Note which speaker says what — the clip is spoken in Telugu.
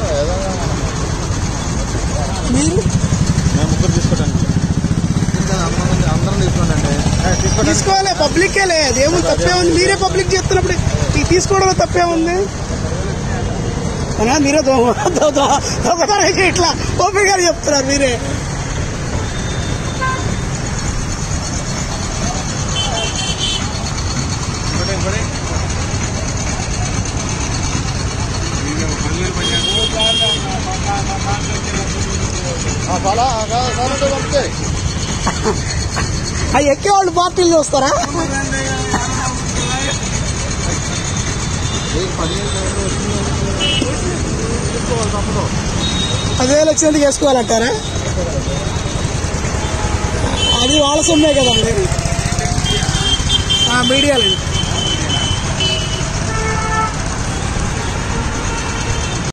Speaker 1: మీరు
Speaker 2: మేము ముగ్గురు తీసుకోవడానికి అందరం తీసుకోండి
Speaker 1: తీసుకోవాలి పబ్లికేలే అదేముంది తప్పే ఉంది మీరే పబ్లిక్ చేస్తున్నప్పుడు ఈ తీసుకోవడంలో తప్పే ఉంది అవునా మీరే దొంగ దొంగ- దొంగతనానికి ఇట్లా ఓపీ గారు చెప్తున్నారు మీరే ఆ ఎక్కే వాళ్ళు పార్టీలు చూస్తారా పదివేలు వచ్చినందుకు వేసుకోవాలంటారా అది వాళ్ళ సొమ్మే కదండి మీడియాలండి